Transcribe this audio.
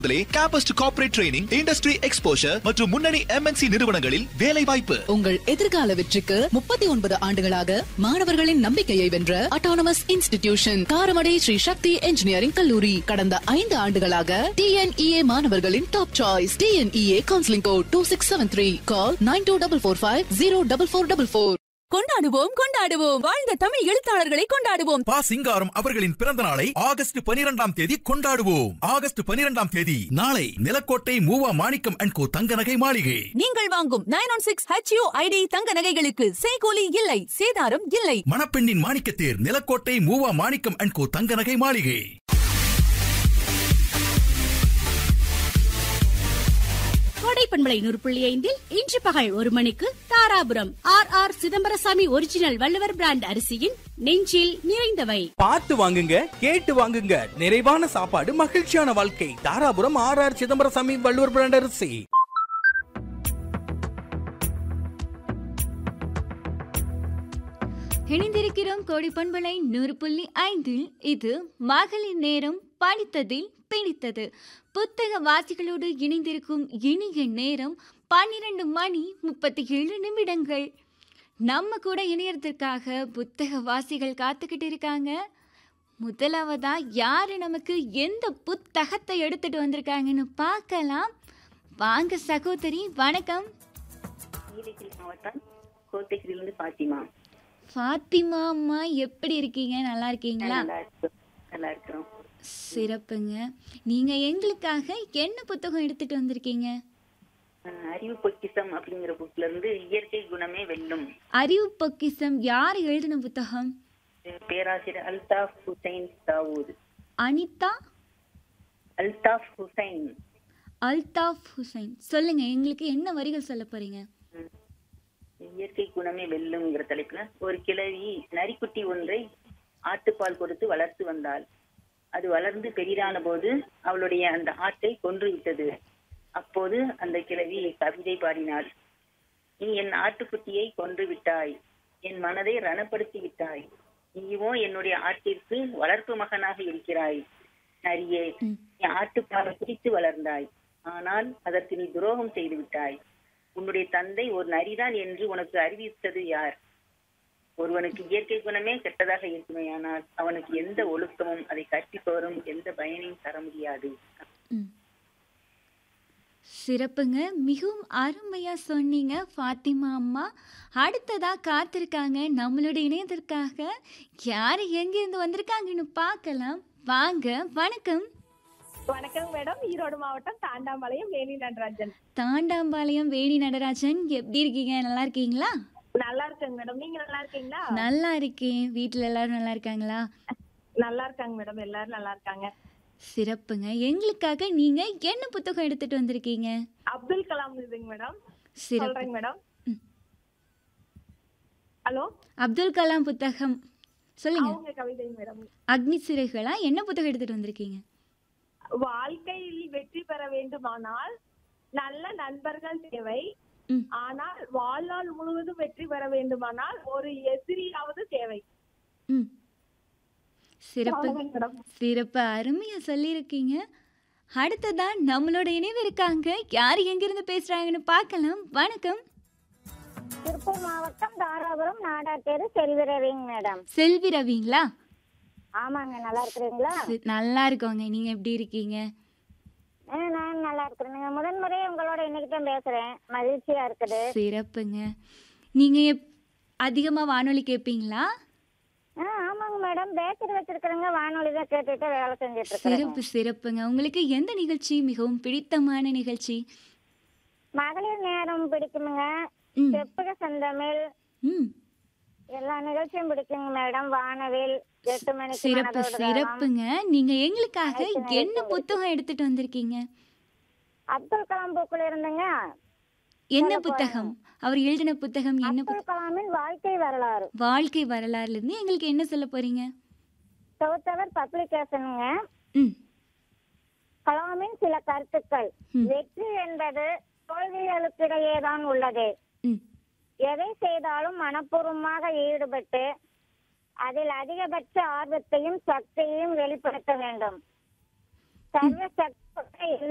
Campus to corporate training industry exposure மற்றும் முன்னணி MNC நிறுவனங்களில் வேலை வாய்ப்பு உங்கள் எதிர்கால வெற்றிக்கு முப்பத்தி ஒன்பது ஆண்டுகளாக மாணவர்களின் நம்பிக்கையை வென்ற autonomous institution Karamadai Sri Sakthi engineering கல்லூரி கடந்த ஐந்து ஆண்டுகளாக டிஎன்இஏ மாணவர்களின் top choice TNEA counselling code two six seven three call nine two double four five zero double four double four கொண்டாடுவோம் கொண்டாடுவோம் வாழ்ந்த தமிழ் எழுத்தாளர்களை கொண்டாடுவோம் பா சிங்காரம் அவர்களின் பிறந்த நாளை ஆகஸ்ட் பனிரெண்டாம் தேதி கொண்டாடுவோம் ஆகஸ்ட் பனிரெண்டாம் தேதி நாளை நிலக்கோட்டை மூவா மாணிக்கம் அண்ட் கோ தங்க நகை மாளிகை நீங்கள் வாங்கும் nine one six HU ID தங்க நகைகளுக்கு செய்கூலி இல்லை சேதாரம் இல்லை மணப்பெண்ணின் மாணிக்கத்தேர் நிலக்கோட்டை மூவா மாணிக்கம் அண்ட் கோ தங்க நகை மாளிகை கோடை பண்பலை நூறு புள்ளி ஐந்தில் இன்று பகல் ஒரு மணிக்கு Dharapuram R R Chidambaraswamy original Valluvar brand அரிசியின் நெஞ்சில் நிறைந்தவை பார்த்து வாங்குங்க கேட்டு வாங்குங்க நிறைவான சாப்பாடு மகிழ்ச்சியான வாழ்க்கை Dharapuram R R Chidambaraswamy Valluvar brand அரிசி இணைந்திருக்கிறோம் கோடி பண்பலை நூறு புள்ளி ஐந்தில் இது மகளிர் நேரம் படித்ததில் பிடித்தது புத்தக வாசிகளோடு இணைந்திருக்கும் இனிய நேரம் பன்னிரண்டு மணி முப்பத்தி ஏழு நிமிடங்கள் நம்ம கூட இணையறதுக்காக புத்தக வாசிகள் காத்துக்கிட்டு இருக்காங்க முதலாவதா யாரு நமக்கு எந்த புத்தகத்தை எடுத்துட்டு வந்திருக்காங்கன்னு பார்க்கலாம் வாங்க சகோதரி வணக்கம் நீலகிரி மாவட்டம் கோத்தகிரிலிருந்து பாத்திமா ஃபாத்திமா அம்மா எப்படி இருக்கீங்க நல்லா இருக்கீங்களா நல்லா இருக்கிறோம் நல்லா இருக்கிறோம் சிறப்புங்க நீங்க எங்களுக்காக என்ன புத்தகம் எடுத்துட்டு வந்திருக்கீங்க அஹ் அறிவு பொக்கிசம் அப்படிங்கிற புக்ல இருந்து இயற்கை குணமே வெல்லும் அறிவு பொக்கிசம் யார் எழுதின புத்தகம் அஹ் பேராசிரியர் அல்தாஃப் ஹுசைன் தாவூத் அனிதா அல்தாஃப் ஹுசைன் அல்தாஃப் ஹுசைன் சொல்லுங்க எங்களுக்கு என்ன வரிகள் சொல்ல போறீங்க இயற்கை குணமே வெல்லுங்கிற தலைப்புல ஒரு கிழவி நரிக்குட்டி ஒன்றை ஆட்டுப்பால் கொடுத்து வளர்த்து வந்தாள் அது வளர்ந்து பெரிதான போது அவளுடைய அந்த ஆட்டை கொன்று விட்டது அப்போது அந்த கிழவி கவிதை பாடினாள் நீ என் ஆட்டுக்குட்டியை கொன்று விட்டாய் என் மனதை ரணப்படுத்தி விட்டாய் நீயோ என்னுடைய ஆட்டிற்கு வளர்ப்பு மகனாக இருக்கிறாய் நரியே நீ ஆட்டுப்பாலை குடித்து வளர்ந்தாய் ஆனால் அதற்கு நீ துரோகம் செய்து விட்டாய் உன்னுடைய தந்தை ஒரு நரிதான் என்று உனக்கு அறிவித்தது யார் ஒருவனுக்கு இயற்கை குணமே கெட்டதாக இருக்குமேயானால் அவனுக்கு எந்த ஒழுக்கமும் அதை கற்பிப்பவரும் எந்த பயனையும் தர முடியாது சிறப்புங்க மிகவும் அருமையா சொன்னீங்க ஃபாத்திமா அம்மா அடுத்ததா காத்திருக்காங்க நம்மளோட இணையத்திற்காக யார் எங்கேருந்து வந்திருக்காங்கன்னு பார்க்கலாம் வாங்க வணக்கம் வணக்கம் மேடம் ஈரோடு மாவட்டம் தாண்டாம்பாளையம் வேணி நடராஜன் தாண்டாம்பாளையம் வேணி நடராஜன் எப்படி இருக்கீங்க நல்லா இருக்கீங்களா நல்லா இருக்கேங்க மேடம் நீங்க நல்லா இருக்கீங்களா நல்லா இருக்கேன் வீட்டில் எல்லாரும் நல்லா இருக்காங்களா நல்லா இருக்காங்க மேடம் எல்லாரும் நல்லா இருக்காங்க சிறப்புங்க எங்களுக்காக நீங்க என்ன புத்தகம் எடுத்துட்டு வந்திருக்கீங்க அப்துல் கலாம் இதுங்க மேடம் சிறப்பு சொல்றேங்க மேடம் ஹலோ அப்துல் கலாம் புத்தகம் சொல்லுங்க அவங்க கவிதை மேடம் அக்னி சிறைகளா என்ன புத்தகம் எடுத்துட்டு வந்திருக்கீங்க வாழ்க்கையில் வெற்றி பெற வேண்டுமானால் நல்ல நண்பர்கள் தேவை ம். ஆனால் வாழ்நாள் முழுவதும் வெற்றி பெற வேண்டுமானால் ஒரு எதிரியாவது தேவை ம் சிறப்பு அவ்வளவுதாங்க மேடம் சிறப்பு அருமையா சொல்லியிருக்கீங்க அடுத்ததா நம்மளோட இணைவு இருக்காங்க யார் எங்கிருந்து பேசுறாங்கன்னு பார்க்கலாம் வணக்கம் திருப்பூர் மாவட்டம் தாராபுரம் நாடாத்தேரு செல்விரவிங்க மேடம் செல்வி ரவிங்களா ஆமாங்க நல்லா இருக்கிறீங்களா சி- நல்லா இருக்கோங்க நீங்க எப்படி இருக்கீங்க ஆ, நான் நல்லா இருக்கிறேங்க முதன்முறையே உங்களோட இன்னைக்கு தான் பேசுறேன் மகிழ்ச்சியா இருக்குது சிறப்புங்க நீங்க எப்- அதிகமா வானொலி கேட்பீங்களா ஆ ஆமாங்க மேடம் பேக்கரி வச்சிருக்கிறேங்க வானொலி தான் கேட்டுட்டு வேலை செஞ்சுட்டு இருக்கிறேன் சிறப்பு சிறப்புங்க உங்களுக்கு எந்த நிகழ்ச்சி மிகவும் பிடித்தமான நிகழ்ச்சி மகளிர் நேரம் பிடிக்குமுங்க ம் செப்புக செந்தமிழ் ம் எல்லா நிகழ்ச்சியும் பிடிக்குங்க மேடம் வானவில் எட்டு மணிக்கு சிறப்பு மனதோடு ராகம். சிறப்புங்க நீங்க எங்களுக்காக அனைத்து என்ன நிகழ்ச்சியும் புத்தகம் எடுத்துட்டு வந்திருக்கீங்க அப்துல் கலாம் புக்கில் இருந்துங்க என்ன சொல்ல புத்தகம் அவர் எழுதின புத்தகம் என்ன அப்துல் புத்தகம் கலாமின் வாழ்க்கை வரலாறு வாழ்க்கை வரலாறுல இருந்து எங்களுக்கு என்ன சொல்ல போறீங்க தொகுத்தவர் பப்ளிகேஷனுங்க ம் கலாமின் சில கருத்துக்கள் ம். வெற்றி என்பது தோல்விகளுக்கிடையே தான் உள்ளது ம் எதை செய்தாலும் மனப்பூர்வமாக ஈடுபட்டு அதில் அதிகபட்ச ஆர்வத்தையும் சக்தியையும் வெளிப்படுத்த வேண்டும் சர்வ சக்தி